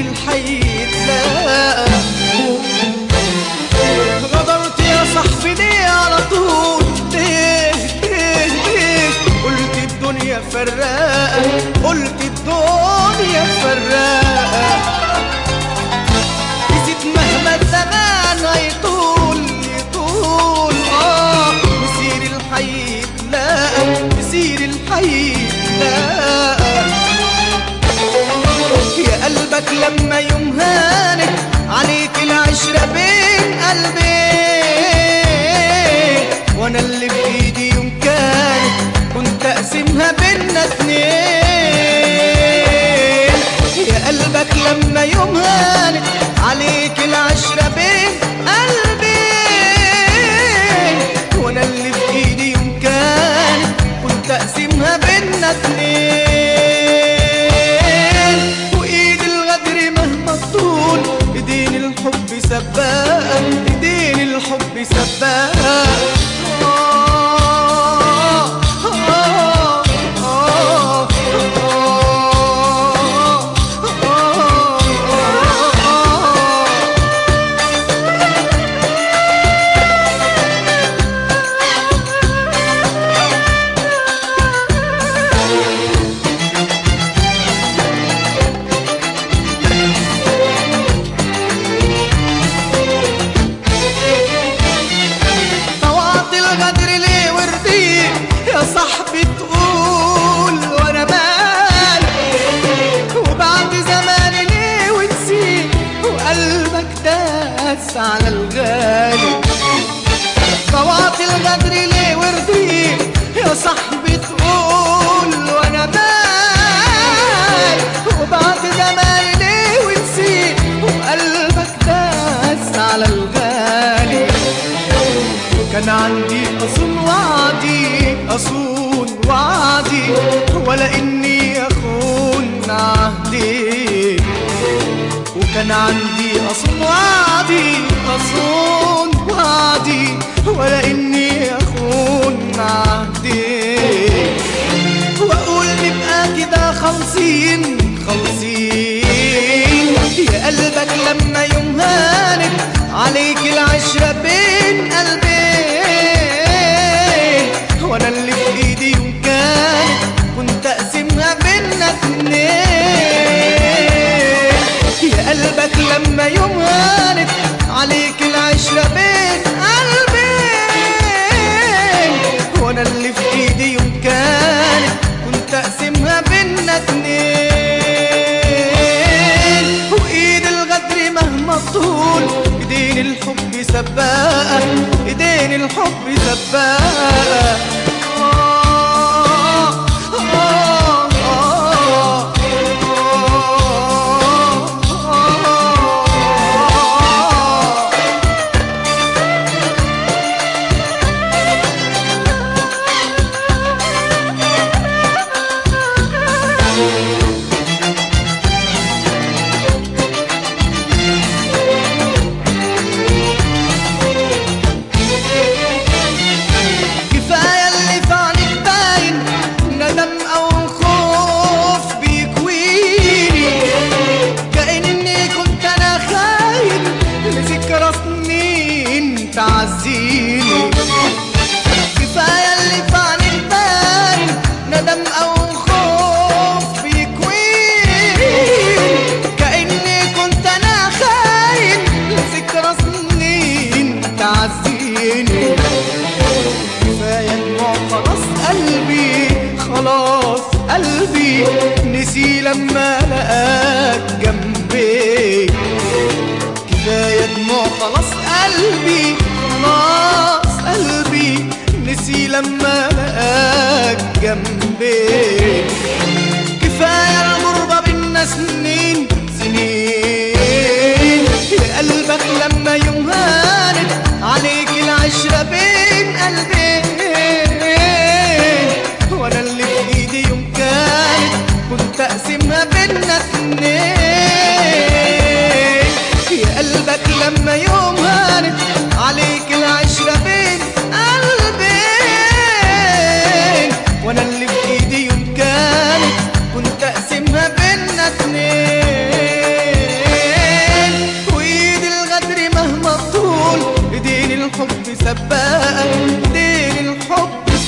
الحي تلاقى غدرت يا صاحبي ليه على طول ليه ليه ليه قلت الدنيا فراقة قلت الدنيا فراقة نسيت مهما الزمان هيطول يطول اه مسير الحي تلاقى مسير الحي تلاقى يا قلبك لما يوم هانت عليك العشرة بين قلبي وانا اللي بايدي يوم كانت كنت اقسمها بينا اتنين يا قلبك لما يوم هانت عليك العشرة بين قلبي وانا اللي بايدي يوم كانت كنت اقسمها بينا اتنين وايد الغدر مهما طول ايدين الحب سباقة ايدين الحب سباقة آه، آه، آه، آه، آه. طوعت الغدر ليه وردي يا صاحبي تقول وانا مالي وبعد زمان ليه ونسيت وقلبك داس على الغالي طوعت الغدر ليه وردي يا صاحبي تقول وانا مالي وبعد زمان ليه ونسيت وقلبك داس على الغالي كان عندي أصون وعدي أصون وعدي ولا إني أخون عهدي وكان عندي أصون وعدي أصون وعدي ولا إني أخون عهدي وأقول نبقى كده خالصين خالصين يا قلبك لما يوم هانت عليك العشرة بين قلبين وانا اللي في ايدي يوم كانت كنت اقسمها بينا اتنين يا قلبك لما يوم هانت عليك العشرة بين قلبين وانا اللي في ايدي يوم كانت كنت اقسمها بينا اتنين وايد الغدر مهما طول ايدين الحب سباقة ايدين الحب سباقة آه، آه، آه، آه، آه. كفاية اللي في عينك باين ندم أو خوف بيكويني كأني كنت أنا خاين لذكرى سنين تعزيني كفاية اللي في عينك باين ندم أو خوف بيكويني كأني كنت أنا خاين لذكرى سنين تعزيني كفاية دموع خلاص قلبي خلاص قلبي نسي لما لقاك جنبي كفاية دموع خلاص قلبي خلاص قلبي نسي لما لقاك جنبي كفاية الغربة بينا سنين سنين يا قلبك لما يوم هانت عليك العشرة بين قلبين وانا اللي في ايدي يوم كانت كنت اقسمها بينا اتنين يا قلبك لما يوم هانت عليك العشرة بين قلبين وانا اللي في ايدي يوم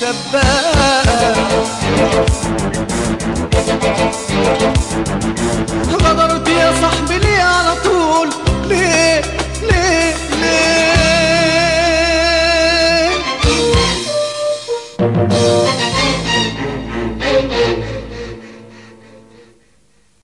سباقة